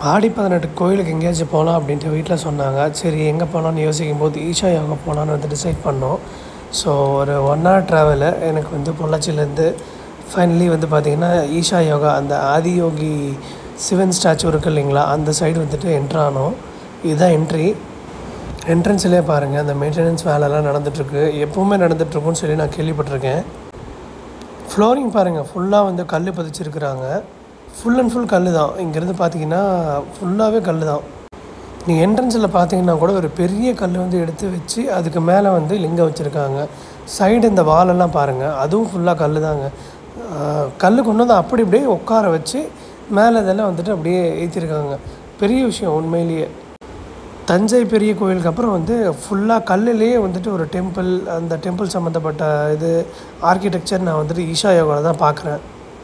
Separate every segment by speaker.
Speaker 1: ஆடி பதினெட்டு கோயிலுக்கு எங்கேயாச்சும் போகலாம் அப்படின்ட்டு வீட்டில் சொன்னாங்க சரி எங்கே போகலான்னு யோசிக்கும் போது ஈஷா யோகா போகலான்னு வந்து டிசைட் பண்ணோம் ஸோ ஒரு ஒன் ஹவர் ட்ராவலு எனக்கு வந்து பொள்ளாச்சியிலேருந்து ஃபைனலி வந்து பார்த்திங்கன்னா ஈஷா யோகா அந்த ஆதியோகி சிவன் ஸ்டாச்சு இருக்குது இல்லைங்களா அந்த சைடு வந்துட்டு என்ட்ரு ஆனோம் இதுதான் என்ட்ரி என்ட்ரன்ஸ்லேயே பாருங்கள் அந்த மெயின்டெனன்ஸ் வேலைலாம் நடந்துகிட்ருக்கு எப்போவுமே நடந்துகிட்ருக்குன்னு சொல்லி நான் கேள்விப்பட்டிருக்கேன் ஃப்ளோரிங் பாருங்கள் ஃபுல்லாக வந்து கல் பதிச்சிருக்கிறாங்க ஃபுல் அண்ட் ஃபுல் கல் தான் இங்கேருந்து பார்த்தீங்கன்னா ஃபுல்லாகவே கல் தான் நீங்கள் என்ட்ரன்ஸில் பார்த்தீங்கன்னா கூட ஒரு பெரிய கல் வந்து எடுத்து வச்சு அதுக்கு மேலே வந்து லிங்கம் வச்சுருக்காங்க சைடு இந்த வாலெல்லாம் பாருங்கள் அதுவும் ஃபுல்லாக கல் தாங்க கல் கொண்டு வந்து அப்படி அப்படியே உட்கார வச்சு மேலே இதெல்லாம் வந்துட்டு அப்படியே ஏற்றிருக்காங்க பெரிய விஷயம் உண்மையிலேயே தஞ்சை பெரிய கோயிலுக்கு அப்புறம் வந்து ஃபுல்லாக கல்லுலேயே வந்துட்டு ஒரு டெம்பிள் அந்த டெம்பிள் சம்மந்தப்பட்ட இது ஆர்கிடெக்சர் நான் வந்துட்டு ஈஷா யோகாவில் தான் பார்க்குறேன்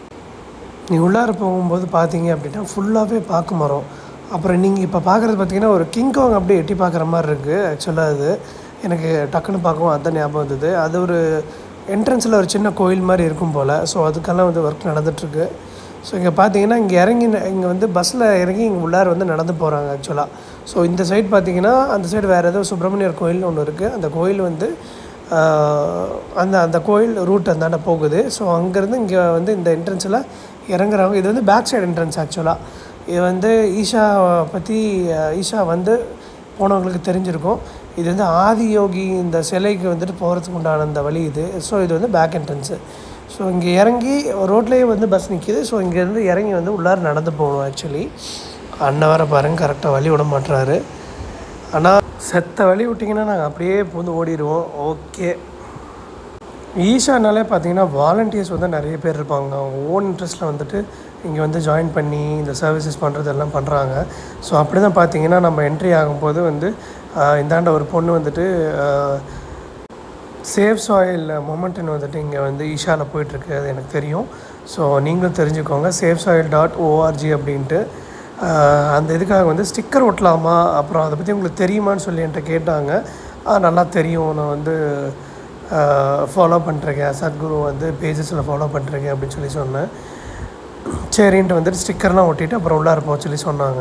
Speaker 1: நீ உள்ளார போகும்போது பார்த்தீங்க அப்படின்னா ஃபுல்லாகவே பார்க்க மரம் அப்புறம் நீங்கள் இப்போ பார்க்குறது பார்த்தீங்கன்னா ஒரு கிங்காங் அப்படியே எட்டி பார்க்குற மாதிரி இருக்குது ஆக்சுவலாக அது எனக்கு டக்குன்னு பார்க்கவும் அதுதான் ஞாபகம் வந்தது அது ஒரு என்ட்ரன்ஸில் ஒரு சின்ன கோயில் மாதிரி இருக்கும் போல் ஸோ அதுக்கெல்லாம் வந்து ஒர்க் நடந்துகிட்ருக்கு ஸோ இங்கே பார்த்தீங்கன்னா இங்கே இறங்கி இங்கே வந்து பஸ்ஸில் இறங்கி இங்கே உள்ளார வந்து நடந்து போகிறாங்க ஆக்சுவலாக ஸோ இந்த சைடு பார்த்தீங்கன்னா அந்த சைடு வேறு ஏதோ சுப்பிரமணியர் கோயில்னு ஒன்று இருக்குது அந்த கோயில் வந்து ஆஹ், அந்த அந்த கோயில் ரூட் அந்தாண்ட போகுது ஸோ அங்கேருந்து இங்கே வந்து இந்த என்ட்ரன்ஸில் இறங்குறவங்க இது வந்து பேக் சைடு என்ட்ரன்ஸ் ஆக்சுவலாக இது வந்து ஈஷா பற்றி ஈஷா வந்து போனவங்களுக்கு தெரிஞ்சிருக்கும் இது வந்து ஆதியோகி இந்த சிலைக்கு வந்துட்டு போகிறதுக்கு உண்டான அந்த வழி இது ஸோ இது வந்து பேக் என்ட்ரன்ஸு ஸோ இங்கே இறங்கி ரோட்லேயே வந்து பஸ் நிற்கிது ஸோ இங்கேருந்து இறங்கி வந்து உள்ளார நடந்து போகணும் ஆக்சுவலி அண்ணன் வர பாருங்க கரெக்டாக வழி விட மாட்டுறாரு ஆனால் செத்த வழி விட்டிங்கன்னா நாங்கள் அப்படியே பூந்து ஓடிடுவோம் ஓகே ஈஷானாலே பார்த்தீங்கன்னா வாலண்டியர்ஸ் வந்து நிறைய பேர் இருப்பாங்க அவங்க ஓன் இன்ட்ரெஸ்ட்டில் வந்துட்டு இங்கே வந்து ஜாயின் பண்ணி இந்த சர்வீசஸ் பண்ணுறது எல்லாம் பண்ணுறாங்க ஸோ அப்படி தான் பார்த்தீங்கன்னா நம்ம என்ட்ரி ஆகும்போது வந்து ஆஹ், இந்தாண்ட ஒரு பொண்ணு வந்துட்டு சேவ் சாயில் மொமெண்ட்னு வந்துட்டு இங்கே வந்து ஈஷாவில் போயிட்டுருக்கு அது எனக்கு தெரியும் ஸோ நீங்களும் தெரிஞ்சுக்கோங்க சேவ் சாயில் டாட் ஓஆர்ஜி அப்படின்ட்டு ஆஹ், அந்த இதுக்காக வந்து ஸ்டிக்கர் ஒட்டலாமா அப்புறம் அதை பற்றி உங்களுக்கு தெரியுமான்னு சொல்லி என்கிட்ட கேட்டாங்க ஆ நல்லா தெரியும் நான் வந்து ஃபாலோ பண்ணிருக்கேன் சத்குரு வந்து பேஜஸில் ஃபாலோ பண்ணிருக்கேன் அப்படின்னு சொல்லி சொன்னேன் சரின்ட்டு வந்துட்டு ஸ்டிக்கர்லாம் ஒட்டிட்டு அப்புறம் உள்ளார போக சொல்லி சொன்னாங்க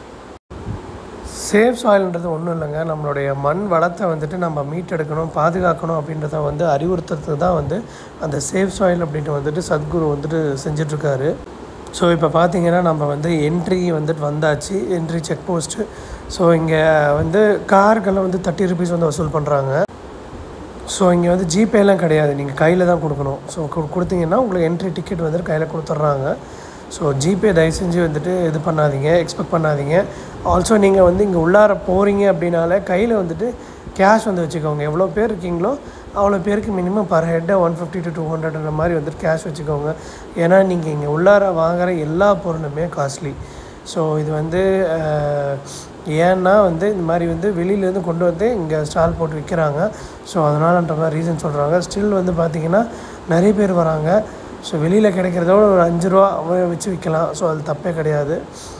Speaker 1: சேஃப் சாயில்ன்றது ஒன்றும் இல்லைங்க நம்மளுடைய மண் வளத்தை வந்துட்டு நம்ம மீட்டெடுக்கணும் பாதுகாக்கணும் அப்படின்றத வந்து அறிவுறுத்துறதுக்கு தான் வந்து அந்த சேஃப் சாயில் அப்படின்ட்டு வந்துட்டு சத்குரு வந்துட்டு செஞ்சிட்ருக்காரு ஸோ இப்போ பார்த்தீங்கன்னா நம்ம வந்து என்ட்ரி வந்துட்டு வந்தாச்சு என்ட்ரி செக் போஸ்ட்டு ஸோ இங்கே வந்து காருக்கெல்லாம் வந்து தேர்ட்டி ருபீஸ் வந்து வசூல் பண்ணுறாங்க ஸோ இங்கே வந்து ஜிபேலாம் கிடையாது நீங்கள் கையில் தான் கொடுக்கணும் ஸோ கொடுத்தீங்கன்னா உங்களுக்கு என்ட்ரி டிக்கெட் வந்துட்டு கையில் கொடுத்துட்றாங்க ஸோ ஜிபே தயவு செஞ்சு வந்துட்டு இது பண்ணாதீங்க எக்ஸ்பெக்ட் பண்ணாதீங்க ஆல்சோ நீங்கள் வந்து இங்கே உள்ளார போகிறீங்க அப்படின்னாலே கையில் வந்துட்டு கேஷ் வந்து வச்சுக்கோங்க எவ்வளோ பேர் இருக்கீங்களோ அவ்வளோ பேருக்கு மினிமம் பர் ஹெட்டை ஒன் ஃபிஃப்டி டு டூ ஹண்ட்ரட்ன்ற மாதிரி வந்துட்டு கேஷ் வச்சுக்கோங்க ஏன்னா நீங்கள் இங்கே உள்ளார வாங்குற எல்லா பொருளுமே காஸ்ட்லி ஸோ இது வந்து அஹ், ஏன்னா வந்து இந்த மாதிரி வந்து வெளியிலேருந்து கொண்டு வந்து இங்கே ஸ்டால் போட்டு விற்கிறாங்க ஸோ அதனாலன்ற மாதிரி ரீசன் சொல்கிறாங்க ஸ்டில் வந்து பார்த்திங்கன்னா நிறைய பேர் வராங்க ஸோ வெளியில் கிடைக்கிறதோட ஒரு அஞ்சு ரூபா வச்சு விற்கலாம் ஸோ அது தப்பே கிடையாது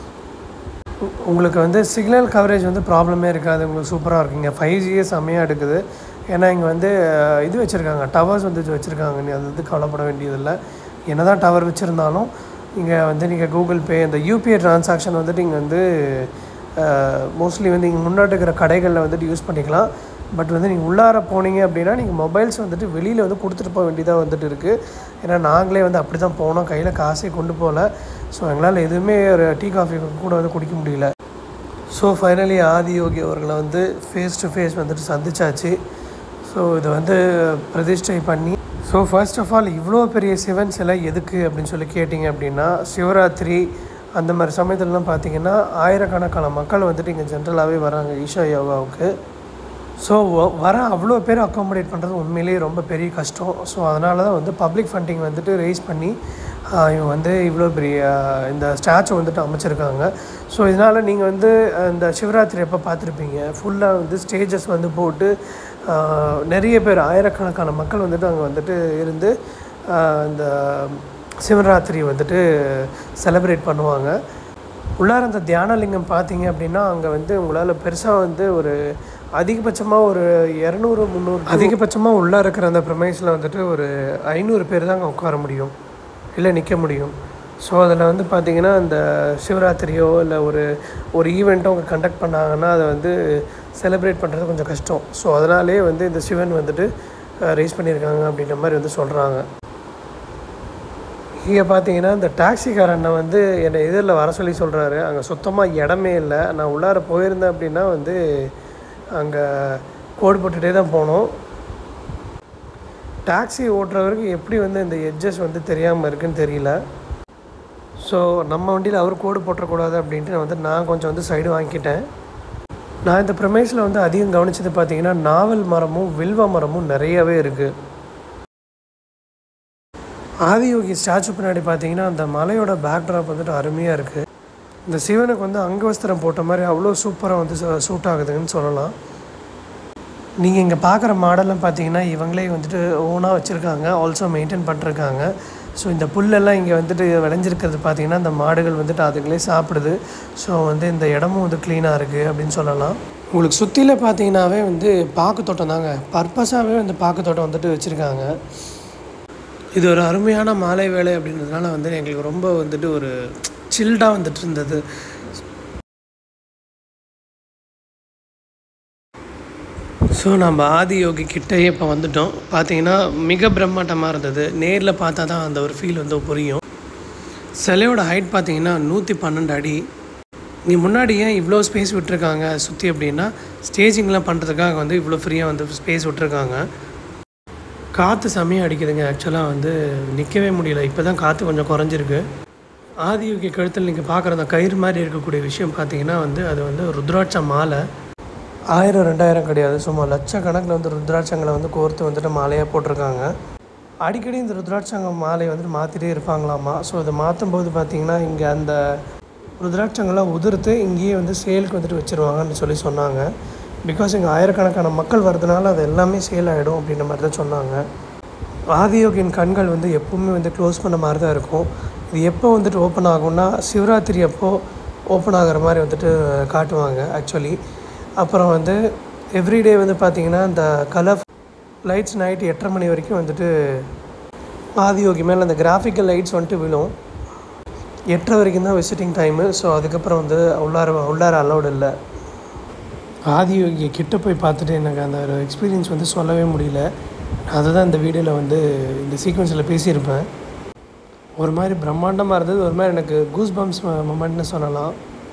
Speaker 1: உ- உங்களுக்கு வந்து சிக்னல் கவரேஜ் வந்து ப்ராப்ளமே இருக்காது உங்களுக்கு சூப்பராக இருக்குங்க ஃபைவ் ஜிஎஸ் செம்மையாக எடுக்குது ஏன்னா இங்கே வந்து அஹ், இது வச்சுருக்காங்க டவர்ஸ் வந்து வச்சுருக்காங்க நீ அது வந்து கவலைப்பட வேண்டியதில்லை என்ன தான் டவர் வச்சுருந்தாலும் இங்கே வந்து நீங்கள் கூகுள் பே இந்த யூபிஐ ட்ரான்சாக்ஷன் வந்துட்டு இங்கே வந்து மோஸ்ட்லி வந்து இங்கே முன்னாடி இருக்கிற கடைகளில் வந்துட்டு யூஸ் பண்ணிக்கலாம் பட் வந்து நீங்கள் உள்ளார போனீங்க அப்படின்னா நீங்கள் மொபைல்ஸ் வந்துட்டு வெளியில் வந்து கொடுத்துட்டு போக வேண்டியதாக வந்துட்டு இருக்குது ஏன்னா நாங்களே வந்து அப்படி தான் போனோம் கையில் காசே கொண்டு போகல ஸோ எங்களால் எதுவுமே ஒரு டீ காஃபி கூட வந்து குடிக்க முடியல ஸோ ஃபைனலி ஆதியோகி அவர்களை வந்து ஃபேஸ் டு ஃபேஸ் வந்துட்டு சந்திச்சாச்சு ஸோ இதை வந்து பிரதிஷ்டை பண்ணி ஸோ ஃபர்ஸ்ட் ஆஃப் ஆல் இவ்வளோ பெரிய சிவன் சிலை எதுக்கு அப்படின்னு சொல்லி கேட்டிங்க அப்படின்னா சிவராத்திரி அந்த மாதிரி சமயத்துலலாம் பார்த்தீங்கன்னா ஆயிரக்கணக்கான மக்கள் வந்துட்டு இங்கே ஜென்ரலாகவே வராங்க ஈஷா யோகாவுக்கு ஸோ வர அவ்வளோ பேர் அக்காமடேட் பண்ணுறது உண்மையிலேயே ரொம்ப பெரிய கஷ்டம் ஸோ அதனால தான் வந்து பப்ளிக் ஃபண்டிங் வந்துட்டு ரைஸ் பண்ணி ஆஹ், இவங்க வந்து இவ்வளோ பெரிய ஆஹ், இந்த ஸ்டாச்சு வந்துட்டு அமைச்சிருக்காங்க ஸோ இதனால் நீங்கள் வந்து ஆஹ், இந்த சிவராத்திரி எப்போ பார்த்துருப்பீங்க ஃபுல்லாக வந்து ஸ்டேஜஸ் வந்து போட்டு ஆஹ், நிறைய பேர் ஆயிரக்கணக்கான மக்கள் வந்துட்டு அங்கே வந்துட்டு இருந்து ஆஹ், இந்த சிவராத்திரி வந்துட்டு செலிப்ரேட் பண்ணுவாங்க உள்ளார அந்த தியானலிங்கம் பார்த்தீங்க அப்படின்னா அங்கே வந்து உங்களால் பெருசாக வந்து ஒரு அதிகபட்சமாக ஒரு இரநூறு முந்நூறு அதிகபட்சமாக உள்ளே இருக்கிற அந்த ப்ரமைஸில் வந்துட்டு ஒரு ஐநூறு பேர் தான் அங்கே உட்கார முடியும் இல்லை நிற்க முடியும் ஸோ அதில் வந்து பார்த்திங்கன்னா இந்த சிவராத்திரியோ இல்லை ஒரு ஒரு ஈவெண்ட்டோ அவங்க கண்டக்ட் பண்ணாங்கன்னா அதை வந்து செலிப்ரேட் பண்ணுறது கொஞ்சம் கஷ்டம் ஸோ அதனாலே வந்து இந்த சிவன் வந்துட்டு ரைஸ் பண்ணியிருக்காங்க அப்படின்ற மாதிரி வந்து சொல்கிறாங்க இங்கே பார்த்தீங்கன்னா இந்த டாக்ஸிக்காரண்ணை வந்து என்னை எதிரில் வர சொல்லி சொல்கிறாரு அங்கே சுத்தமாக இடமே இல்லை நான் உள்ளார போயிருந்தேன் அப்படின்னா வந்து அங்கே கோடு போட்டுகிட்டே தான் போனோம் டாக்ஸி ஓட்டுறவருக்கு எப்படி வந்து இந்த எட்ஜஸ் வந்து தெரியாமல் இருக்குன்னு தெரியல ஸோ நம்ம வண்டியில் அவர் கோடு போட்டுறக்கூடாது அப்படின்ட்டு நான் வந்து நான் கொஞ்சம் வந்து சைடு வாங்கிக்கிட்டேன் நான் இந்த ப்ரமேஸில் வந்து அதிகம் கவனித்தது பார்த்தீங்கன்னா நாவல் மரமும் வில்வ மரமும் நிறையவே இருக்குது ஆதியோகி ஸ்டாச்சு பின்னாடி பார்த்தீங்கன்னா அந்த மலையோட பேக்ட்ராப் வந்துட்டு அருமையாக இருக்குது இந்த சிவனுக்கு வந்து அங்கவஸ்திரம் போட்ட மாதிரி அவ்வளோ சூப்பராக வந்து சூட் ஆகுதுன்னு சொல்லலாம் நீங்கள் இங்கே பார்க்குற மாடல்லாம் பார்த்தீங்கன்னா இவங்களே வந்துட்டு ஓனாக வச்சுருக்காங்க ஆல்சோ மெயின்டைன் பண்ணிருக்காங்க ஸோ இந்த புல்லெல்லாம் இங்கே வந்துட்டு விளைஞ்சிருக்கிறது பார்த்தீங்கன்னா இந்த மாடுகள் வந்துட்டு அதுங்களே சாப்பிடுது ஸோ வந்து இந்த இடமும் வந்து க்ளீனாக இருக்குது அப்படின்னு சொல்லலாம் உங்களுக்கு சுற்றியில் பார்த்தீங்கன்னாவே வந்து பாக்கு தோட்டம் தாங்க பர்பஸாகவே வந்து பாக்கு தோட்டம் வந்துட்டு வச்சுருக்காங்க இது ஒரு அருமையான மாலை வேலை அப்படின்றதுனால வந்து எங்களுக்கு ரொம்ப வந்துட்டு ஒரு சில்டாக வந்துட்டு இருந்தது ஸோ நம்ம ஆதியோகி கிட்டேயே இப்போ வந்துட்டோம் பார்த்தீங்கன்னா மிக பிரம்மாண்டமாக இருந்தது நேரில் பார்த்தா தான் அந்த ஒரு ஃபீல் வந்து புரியும் சிலையோட ஹைட் பார்த்தீங்கன்னா நூற்றி பன்னெண்டு அடி நீ முன்னாடி ஏன் இவ்வளோ ஸ்பேஸ் விட்டுருக்காங்க சுற்றி அப்படின்னா ஸ்டேஜிங்லாம் பண்ணுறதுக்காக வந்து இவ்வளோ ஃப்ரீயாக வந்து ஸ்பேஸ் விட்டுருக்காங்க காற்று செம்மையாக அடிக்குதுங்க ஆக்சுவலாக வந்து நிற்கவே முடியல இப்போ தான் காற்று கொஞ்சம் குறைஞ்சிருக்கு ஆதியோகி கழுத்தில் நீங்கள் பார்க்குற அந்த கயிறு மாதிரி இருக்கக்கூடிய விஷயம் பார்த்தீங்கன்னா வந்து அது வந்து ருத்ராட்ச மாலை ஆயிரம் ரெண்டாயிரம் கிடையாது சும்மா லட்சக்கணக்கில் வந்து ருத்ராட்சங்களை வந்து கோர்த்து வந்துட்டு மாலையாக போட்டிருக்காங்க அடிக்கடி இந்த ருத்ராட்சங்க மாலையை வந்துட்டு மாற்றிட்டே இருப்பாங்களாமா ஸோ இதை மாற்றும் போது பார்த்திங்கன்னா இங்கே அந்த ருத்ராட்சங்களை உதிர்த்து இங்கேயே வந்து சேலுக்கு வந்துட்டு வச்சுருவாங்கன்னு சொல்லி சொன்னாங்க பிகாஸ் இங்கே ஆயிரக்கணக்கான மக்கள் வர்றதுனால அது எல்லாமே சேல் ஆகிடும் அப்படின்ற மாதிரி தான் சொன்னாங்க ஆதியோகியின் கண்கள் வந்து எப்போவுமே வந்து க்ளோஸ் பண்ண மாதிரி தான் இருக்கும் இது எப்போ வந்துட்டு ஓப்பன் ஆகும்னா சிவராத்திரி அப்போ ஓப்பன் ஆகிற மாதிரி வந்துட்டு காட்டுவாங்க ஆக்சுவலி அப்புறம் வந்து எவ்ரிடே வந்து பார்த்திங்கன்னா இந்த கலர் லைட்ஸ் நைட் எட்டரை மணி வரைக்கும் வந்துட்டு ஆதியோகி மேலே அந்த கிராஃபிக்கல் லைட்ஸ் வந்துட்டு விழும் எட்டரை வரைக்கும் தான் விசிட்டிங் டைமு ஸோ அதுக்கப்புறம் வந்து உள்ளார உள்ளார அலௌடு இல்லை ஆதியோகியை கிட்ட போய் பார்த்துட்டு எனக்கு அந்த ஒரு எக்ஸ்பீரியன்ஸ் வந்து சொல்லவே முடியல அதை தான் இந்த வீடியோவில் வந்து இந்த சீக்வன்ஸில் பேசியிருப்பேன் ஒரு மாதிரி பிரம்மாண்டமாக இருந்தது ஒரு மாதிரி எனக்கு கூஸ் பம்ப்ஸ் மொமெண்ட்னு சொல்லலாம்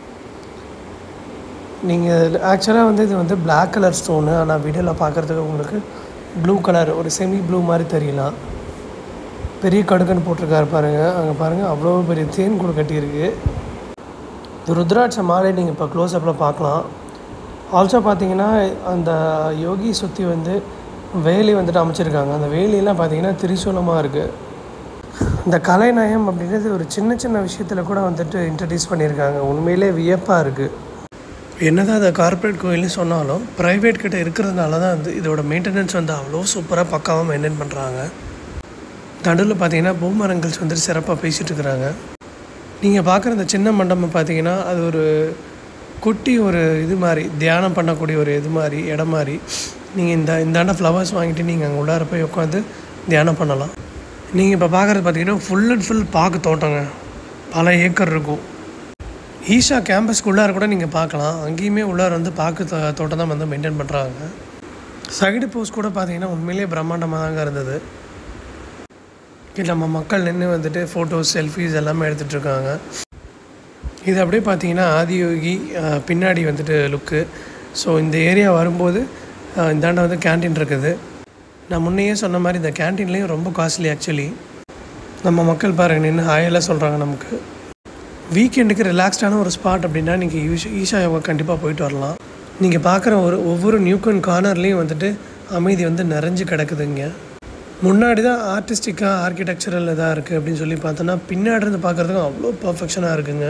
Speaker 1: நீங்கள் ஆக்சுவலாக வந்து இது வந்து பிளாக் கலர் ஸ்டோனு ஆனால் வீடியோவில் பார்க்குறதுக்கு உங்களுக்கு ப்ளூ கலர் ஒரு செமி ப்ளூ மாதிரி தெரியலாம் பெரிய கடுக்கன்னு போட்டிருக்காரு பாருங்கள் அங்கே பாருங்கள் அவ்வளோ பெரிய தேன் கூட கட்டியிருக்கு இந்த ருத்ராட்ச மாலை நீங்கள் இப்போ க்ளோஸ்அப்பில் பார்க்கலாம் ஆல்சோ பார்த்தீங்கன்னா அந்த யோகி சுற்றி வந்து வேலி வந்துட்டு அமைச்சிருக்காங்க அந்த வேலியெல்லாம் பார்த்தீங்கன்னா திரிசூலமாக இருக்குது இந்த கலைநயம் அப்படின்றது ஒரு சின்ன சின்ன விஷயத்தில் கூட வந்துட்டு இன்ட்ரடியூஸ் பண்ணியிருக்காங்க உண்மையிலே வியப்பாக இருக்குது என்னதான் அதை கார்ப்பரேட் கோயில்னு சொன்னாலும் ப்ரைவேட் கிட்ட இருக்கிறதுனால தான் வந்து இதோட மெயின்டெனன்ஸ் வந்து அவ்வளோ சூப்பராக பக்காவாக மெயின்டைன் பண்ணுறாங்க நடுவில் பார்த்தீங்கன்னா பூமரங்கல்ஸ் வந்துட்டு சிறப்பாக பேசிகிட்டு இருக்கிறாங்க நீங்கள் பார்க்குற இந்த சின்ன மண்டபம் பார்த்தீங்கன்னா அது ஒரு குட்டி ஒரு இது மாதிரி தியானம் பண்ணக்கூடிய ஒரு இது மாதிரி இடம் மாதிரி நீங்கள் இந்த இந்தாண்ட ஃப்ளவர்ஸ் வாங்கிட்டு நீங்கள் அங்கே உள்ளார போய் உட்காந்து தியானம் பண்ணலாம் நீங்கள் இப்போ பார்க்குறது பார்த்தீங்கன்னா ஃபுல் அண்ட் ஃபுல் பாக்கு தோட்டங்க பல ஏக்கர் இருக்கும் ஈஷா கேம்பஸ்க்குள்ளார கூட நீங்கள் பார்க்கலாம் அங்கேயுமே உள்ளார வந்து பாக்கு தோ தோட்டம் தான் வந்து மெயின்டைன் பண்ணுறாங்க சைடு போஸ்ட் கூட பார்த்தீங்கன்னா உண்மையிலேயே பிரம்மாண்டமாக தாங்க இருந்தது இங்கே நம்ம மக்கள் நின்று வந்துட்டு ஃபோட்டோஸ் செல்ஃபிஸ் எல்லாமே எடுத்துகிட்டு இருக்காங்க இது அப்படியே பார்த்தீங்கன்னா ஆதியோகி அஹ், பின்னாடி வந்துட்டு லுக்கு ஸோ இந்த ஏரியா வரும்போது அஹ், இந்தாண்ட வந்து கேன்டீன் இருக்குது நான் முன்னையே சொன்ன மாதிரி இந்த கேன்டீன்லேயும் ரொம்ப காஸ்ட்லி ஆக்சுவலி நம்ம மக்கள் பாருங்க நின்று ஹாயெல்லாம் சொல்கிறாங்க நமக்கு வீக்கெண்டுக்கு ரிலாக்ஸ்டான ஒரு ஸ்பாட் அப்படின்னா நீங்கள் ஈஷா ஈஷா யோகா கண்டிப்பாக போயிட்டு வரலாம் நீங்கள் பார்க்குற ஒரு ஒவ்வொரு நியூக்கன் கார்னர்லேயும் வந்துட்டு அமைதி வந்து நிறைஞ்சு கிடக்குதுங்க முன்னாடி தான் ஆர்டிஸ்டிக்காக ஆர்கிடெக்சரல் இதாக இருக்குது அப்படின்னு சொல்லி பார்த்தோன்னா பின்னாடி இருந்து பார்க்குறதுக்கு அவ்வளோ பர்ஃபெக்ஷனாக இருக்குங்க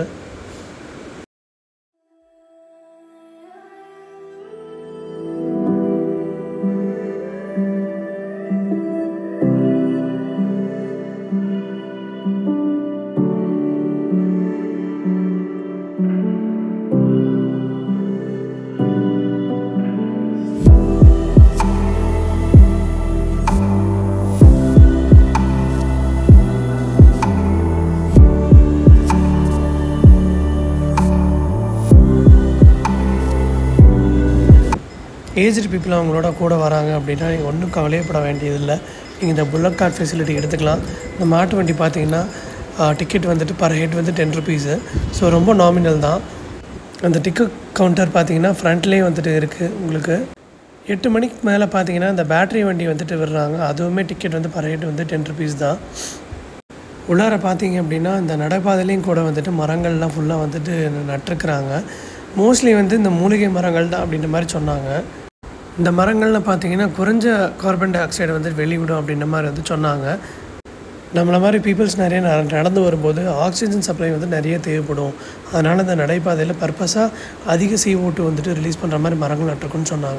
Speaker 1: ஏஜ்டு பீப்புள் அவங்களோட கூட வராங்க அப்படின்னா நீங்கள் ஒன்றும் கவலையப்பட வேண்டியதில்லை நீங்கள் இந்த புல்லட் கார்ட் ஃபெசிலிட்டி எடுத்துக்கலாம் இந்த மாட்டு வண்டி பார்த்தீங்கன்னா டிக்கெட் வந்துட்டு பர் ஹெட் வந்து டென் ருபீஸு ஸோ ரொம்ப நாமினல் தான் அந்த டிக்கெட் கவுண்டர் பார்த்தீங்கன்னா ஃப்ரண்ட்லேயே வந்துட்டு இருக்குது உங்களுக்கு எட்டு மணிக்கு மேலே பார்த்தீங்கன்னா இந்த பேட்டரி வண்டி வந்துட்டு விடுறாங்க அதுவுமே டிக்கெட் வந்து பர் ஹெட் வந்து டென் ருபீஸ் தான் உள்ளார பார்த்தீங்க அப்படின்னா இந்த நடைபாதையிலையும் கூட வந்துட்டு மரங்கள்லாம் ஃபுல்லாக வந்துட்டு நட்டுருக்குறாங்க மோஸ்ட்லி வந்து இந்த மூலிகை மரங்கள் தான் அப்படின்ற மாதிரி சொன்னாங்க இந்த மரங்களில் பார்த்தீங்கன்னா குறைஞ்ச கார்பன் டை ஆக்சைடு வந்து வெளிவிடும் அப்படின்ற மாதிரி வந்து சொன்னாங்க நம்மளை மாதிரி பீப்புள்ஸ் நிறைய ந- நடந்து வரும்போது ஆக்சிஜன் சப்ளை வந்து நிறைய தேவைப்படும் அதனால் இந்த நடைபாதையில் பர்பஸாக அதிக CO2 வந்துட்டு ரிலீஸ் பண்ணுற மாதிரி மரங்கள் நட்டிருக்குன்னு சொன்னாங்க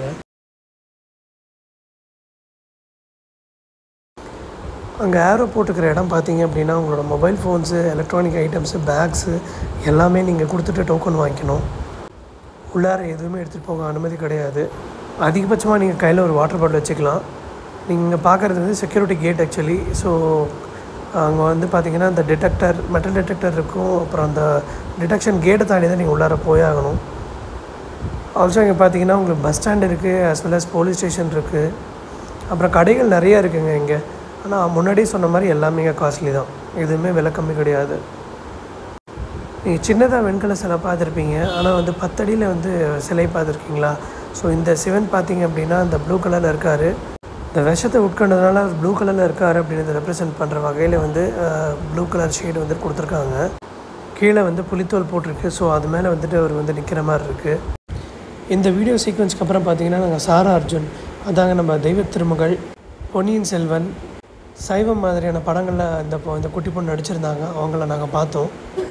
Speaker 1: அங்கே ஏரோ போட்டுக்கிற இடம் பார்த்தீங்க அப்படின்னா உங்களோட mobile phones electronic items bags எல்லாமே நீங்கள் கொடுத்துட்டு டோக்கன் வாங்கிக்கணும் உள்ளார எதுவுமே எடுத்துகிட்டு போக அனுமதி கிடையாது அதிகபட்சமாக நீங்கள் கையில் ஒரு வாட்டர் பாட்டில் வச்சுக்கலாம் நீங்கள் பார்க்குறது வந்து செக்யூரிட்டி கேட் ஆக்சுவலி ஸோ அங்கே வந்து பார்த்தீங்கன்னா இந்த டிடெக்டர் மெட்டல் டிடெக்டர் இருக்கும் அப்புறம் அந்த டிடெக்ஷன் கேட்டை தாண்டி தான் நீங்கள் உள்ளார போய் ஆகணும் ஆல்சோ இங்கே பார்த்தீங்கன்னா உங்களுக்கு பஸ் ஸ்டாண்ட் இருக்குது as well as police station இருக்குது அப்புறம் கடைகள் நிறைய இருக்குங்க இங்கே ஆனால் முன்னாடியே சொன்ன மாதிரி எல்லாமே இங்கே காஸ்ட்லி தான் எதுவுமே விலை கம்மி கிடையாது நீங்கள் சின்னதாக வெண்கல சிலை பார்த்துருப்பீங்க ஆனால் வந்து பத்தடியில் வந்து சிலை பார்த்துருக்கீங்களா ஸோ இந்த சிவன் பார்த்தீங்க அப்படின்னா இந்த ப்ளூ கலரில் இருக்கார் இந்த விஷத்தை உட்கொண்டதுனால ப்ளூ கலரில் இருக்கார் அப்படின்றத ரெப்ரசென்ட் பண்ணுற வகையில் வந்து ப்ளூ கலர் ஷேடு வந்து கொடுத்துருக்காங்க கீழே வந்து புலித்தோல் போட்டிருக்கு ஸோ அது மேலே வந்துட்டு அவர் வந்து நிற்கிற மாதிரி இருக்குது இந்த வீடியோ சீக்வன்ஸ்க்கு அப்புறம் பார்த்தீங்கன்னா நாங்கள் சாரா அர்ஜுன் அதாங்க நம்ம தெய்வ திருமகள் பொன்னியின் செல்வன் சைவம் மாதிரியான படங்களில் இந்த பொ- இந்த குட்டி பொண்ணு நடிச்சிருந்தாங்க அவங்கள நாங்கள் பார்த்தோம்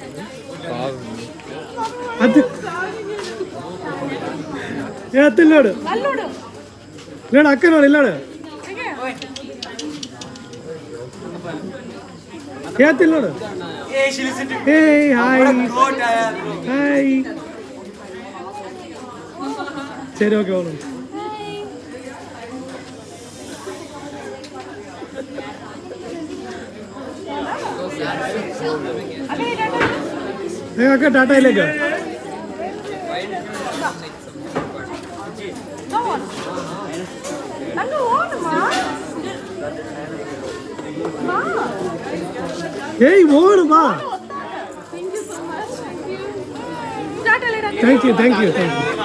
Speaker 1: ಅದು ಏ ಹತ್ತಿಲ್ಲ ನೋಡು ನೋಡು ಅಕ್ಕ ನೋಡಿ ಇಲ್ಲ ನೋಡು ಹೇಳ್ತಿಲ್ಲ ನೋಡು ಏ ಹಾಯ್ ಹಾಯ್ சரி ஓகே அவ்வளோ ஏ அக்கா டாட்டா இல்லைக்கா
Speaker 2: அங்க ஓடுமா வா
Speaker 1: ஏய் ஓடுமா
Speaker 2: thank you so much thank you tata லேடா
Speaker 1: தேங்க்யூ தேங்க்யூ தேங்க்யூ